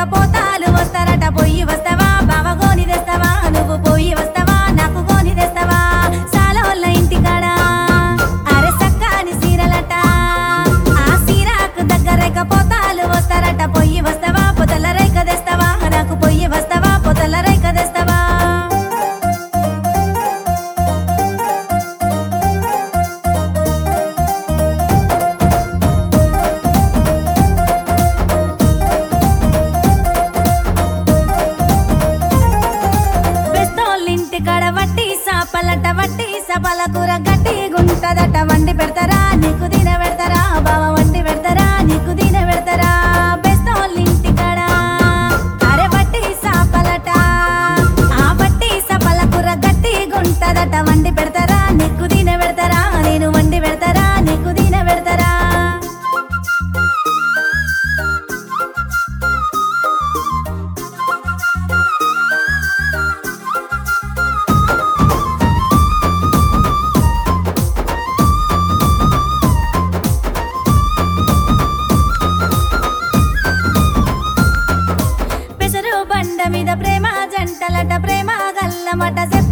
పోతాలు వస్తారట పొయ్యి వస్తావా బావ గోని తెస్తావా నువ్వు పోయి వస్తావా నాకు గోని తెస్తావా సాలోళ్ళ ఇంటికాడ అరే సక్కాని సీరలట ఆ సీరాకు దగ్గరేక పోతాలు వస్తారట పొయ్యి వస్తావా పొదల రేఖ తెస్తావా నాకు పొయ్యి వస్తావా పొదల రేఖ తెస్తావా బెస్తోళ్ళింటి కాడ వట్టి సాపలట వట్టి సపల కూర గట్టి గుంటదట వండి పెడతారా నీకు తిన పెడతారా బావ వండి పెడతారా నీకు తిన పెడతారా బెస్తోళ్ళింటి కాడ అరే వట్టి సాపలట ఆ వట్టి సపల కూర గట్టి గుంటదట వండి పెడతారా నీకు తిన పెడతారా నేను వండి పెడతారా నీకు తిన పెడతారా పెసరు బండ మీద ప్రేమ జంటలట ప్రేమ గల్లమట